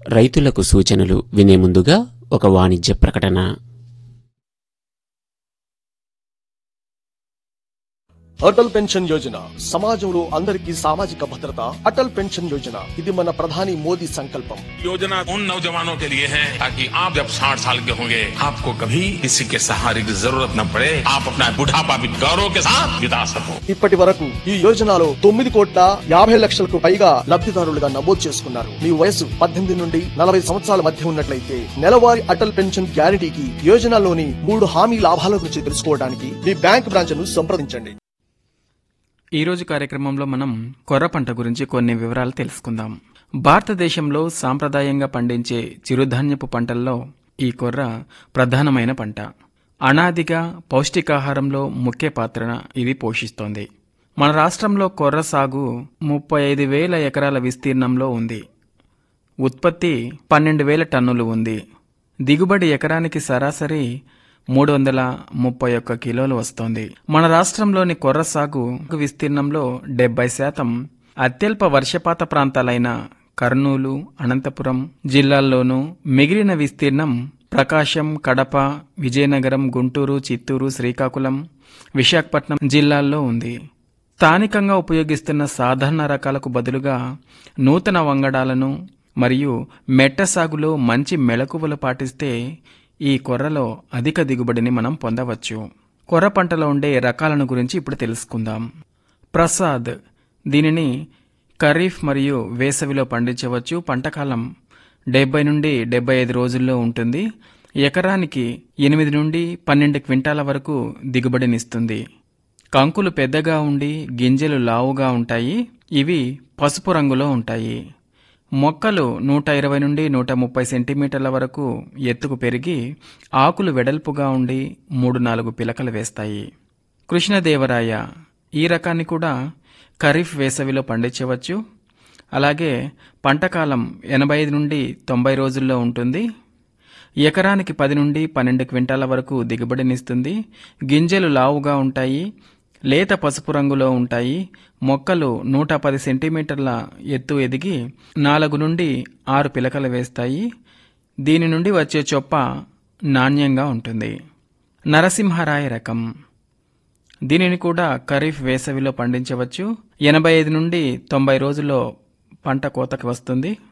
రైతులకు సూచనలు వినే ముందుగా ఒక వాణిజ్య ప్రకటన అటల్ పెన్షన్ యోజన సమాజంలో అందరికీ సామాజిక భద్రత అటల్ పెన్షన్ యోజన ఇది మన ప్రధాని మోదీ సంకల్పం योजना उन नौजवानों के लिए है ताकि आप जब 60 साल के होंगे आपको कभी किसी के सहारे की जरूरत न पड़े आप अपना बुढ़ापा भी गौरव के साथ बिता सको ఇప్పటి వరకు ఈ యోజనలో తొమ్మిది కోట్ల యాభై లక్షలకు పైగా లబ్ధిదారులుగా నమోదు చేసుకున్నారు మీ వయసు పద్దెనిమిది నుండి నలభై సంవత్సరాల మధ్య ఉన్నట్లయితే నెలవారీ అటల్ పెన్షన్ గ్యారంటీకి యోజనలోని మూడు హామీ లాభాల గురించి తెలుసుకోవడానికి మీ బ్యాంక్ బ్రాంచ్ ను సంప్రదించండి ఈ రోజు కార్యక్రమంలో మనం కొర్ర పంట గురించి కొన్ని వివరాలు తెలుసుకుందాం భారతదేశంలో సాంప్రదాయంగా పండించే చిరుధాన్యపు పంటల్లో ఈ కొర్ర ప్రధానమైన పంట అనాదిగా పౌష్టికాహారంలో ముఖ్య పాత్ర ఇది పోషిస్తోంది మన రాష్ట్రంలో కొర్ర సాగు ముప్పై ఐదు వేల ఎకరాల విస్తీర్ణంలో ఉంది ఉత్పత్తి పన్నెండు వేల టన్నులు ఉంది దిగుబడి ఎకరానికి సరాసరి మూడు వందల ముప్పై ఒక్క కిలోలు వస్తోంది మన రాష్ట్రంలోని కొర్ర సాగు విస్తీర్ణంలో డెబ్బై శాతం అత్యల్ప వర్షపాత ప్రాంతాలైన కర్నూలు అనంతపురం జిల్లాల్లోనూ మిగిలిన విస్తీర్ణం ప్రకాశం కడప విజయనగరం గుంటూరు చిత్తూరు శ్రీకాకుళం విశాఖపట్నం జిల్లాల్లో ఉంది స్థానికంగా ఉపయోగిస్తున్న సాధారణ రకాలకు బదులుగా నూతన వంగడాలను మరియు మెట్ట సాగులో మంచి మెళకువలు పాటిస్తే ఈ కొర్రలో అధిక దిగుబడిని మనం పొందవచ్చు కొర్ర పంటలో ఉండే రకాలను గురించి ఇప్పుడు తెలుసుకుందాం ప్రసాద్ దీనిని ఖరీఫ్ మరియు వేసవిలో పండించవచ్చు పంటకాలం డెబ్బై నుండి డెబ్బై ఐదు రోజుల్లో ఉంటుంది ఎకరానికి ఎనిమిది నుండి పన్నెండు క్వింటాల వరకు దిగుబడినిస్తుంది కంకులు పెద్దగా ఉండి గింజలు లావుగా ఉంటాయి ఇవి పసుపు రంగులో ఉంటాయి మొక్కలు నూట ఇరవై నుండి నూట ముప్పై సెంటీమీటర్ల వరకు ఎత్తుకు పెరిగి ఆకులు వెడల్పుగా ఉండి మూడు నాలుగు పిలకలు వేస్తాయి కృష్ణదేవరాయ ఈ రకాన్ని కూడా ఖరీఫ్ వేసవిలో పండించవచ్చు అలాగే పంటకాలం ఎనభై ఐదు నుండి తొంభై రోజుల్లో ఉంటుంది ఎకరానికి పది నుండి పన్నెండు క్వింటాల వరకు దిగుబడినిస్తుంది గింజలు లావుగా ఉంటాయి లేత పసుపు రంగులో ఉంటాయి మొక్కలు నూట పది సెంటీమీటర్ల ఎత్తు ఎదిగి నాలుగు నుండి ఆరు పిలకలు వేస్తాయి దీని నుండి వచ్చే చొప్ప నాణ్యంగా ఉంటుంది నరసింహరాయ రకం దీనిని కూడా ఖరీఫ్ వేసవిలో పండించవచ్చు ఎనభై ఐదు నుండి తొంభై రోజుల్లో పంట కోతకి వస్తుంది